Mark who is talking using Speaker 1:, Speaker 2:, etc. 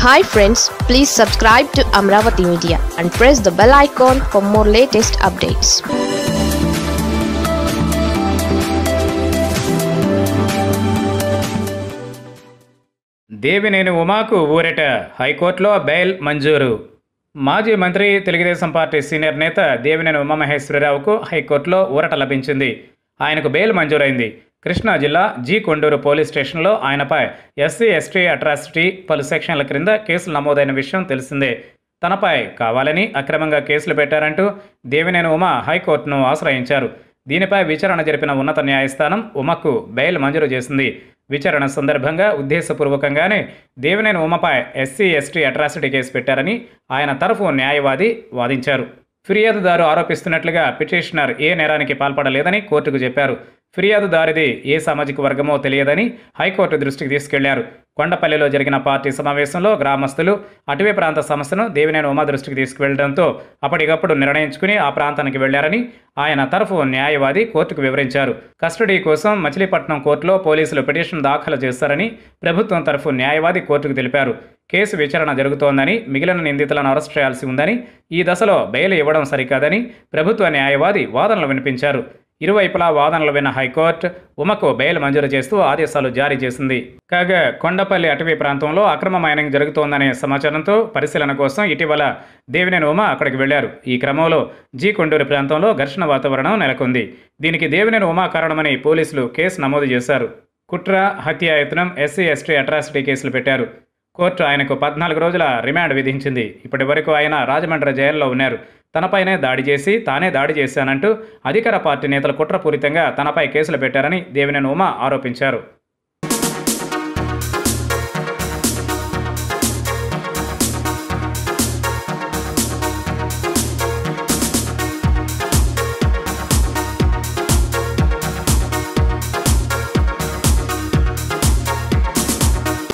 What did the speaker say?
Speaker 1: hi friends please subscribe to Amaravati media and press the bell icon for more latest updates
Speaker 2: Devineni ఉమాకు ఊరట హైకోర్టులో bail మంజూరు మాజీ మంత్రి తెలుగుదేశం పార్టీ సీనియర్ నేత దేవినేని ఉమామహేశ్వరరావుకు హైకోర్టులో ఊరట లభించింది ఆయనకు బెయిల్ మంజూరైంది కృష్ణా జిల్లా జీ కొండూరు పోలీస్ స్టేషన్లో ఆయనపై ఎస్సీ ఎస్టీ అట్రాసిటీ పలు సెక్షన్ల క్రింద కేసులు నమోదైన విషయం తెలిసిందే తనపై కావాలని అక్రమంగా కేసులు పెట్టారంటూ దేవినేని ఉమ హైకోర్టును ఆశ్రయించారు దీనిపై విచారణ జరిపిన ఉన్నత న్యాయస్థానం ఉమకు బెయిల్ మంజూరు చేసింది విచారణ సందర్భంగా ఉద్దేశపూర్వకంగానే దేవినేని ఉమపై ఎస్సీ ఎస్టీ అట్రాసిటీ కేసు పెట్టారని ఆయన తరఫు న్యాయవాది వాదించారు ఫిర్యాదుదారు ఆరోపిస్తున్నట్లుగా పిటిషనర్ ఏ నేరానికి పాల్పడలేదని కోర్టుకు చెప్పారు ఫిర్యాదుదారిది ఏ సామాజిక వర్గమో తెలియదని హైకోర్టు దృష్టికి తీసుకెళ్లారు కొండపల్లిలో జరిగిన పార్టీ సమావేశంలో గ్రామస్తులు అటవీ ప్రాంత సమస్యను దేవినేని ఉమా దృష్టికి తీసుకువెళ్లడంతో అప్పటికప్పుడు నిర్ణయించుకుని ఆ ప్రాంతానికి వెళ్లారని ఆయన తరఫు న్యాయవాది కోర్టుకు వివరించారు కస్టడీ కోసం మచిలీపట్నం కోర్టులో పోలీసులు పిటిషన్ దాఖలు చేస్తారని ప్రభుత్వం తరఫు న్యాయవాది కోర్టుకు తెలిపారు కేసు విచారణ జరుగుతోందని మిగిలిన నిందితులను అరెస్ట్ చేయాల్సి ఉందని ఈ దశలో బెయిల్ ఇవ్వడం సరికాదని ప్రభుత్వ న్యాయవాది వాదనలు వినిపించారు ఇరువైపులా వాదనలు విన్న హైకోర్టు ఉమకు బెయిల్ మంజూరు చేస్తూ ఆదేశాలు జారీ చేసింది కాగా కొండపల్లి అటవీ ప్రాంతంలో అక్రమ మైనింగ్ జరుగుతోందనే సమాచారంతో పరిశీలన కోసం ఇటీవల దేవినేని ఉమ అక్కడికి వెళ్లారు ఈ క్రమంలో జీ కొండూరు ప్రాంతంలో ఘర్షణ వాతావరణం నెలకొంది దీనికి దేవినేని ఉమా కారణమని పోలీసులు కేసు నమోదు చేశారు కుట్ర హత్యాయత్నం ఎస్సీ ఎస్టీ అట్రాసిటీ కేసులు పెట్టారు కోర్టు ఆయనకు పద్నాలుగు రోజుల రిమాండ్ విధించింది ఇప్పటి వరకు ఆయన రాజమండ్రి జైల్లో ఉన్నారు తనపైనే దాడి చేసి తానే దాడి చేశానంటూ అధికార పార్టీ నేతలు కుట్రపూరితంగా తనపై కేసులు పెట్టారని దేవినేని ఉమా ఆరోపించారు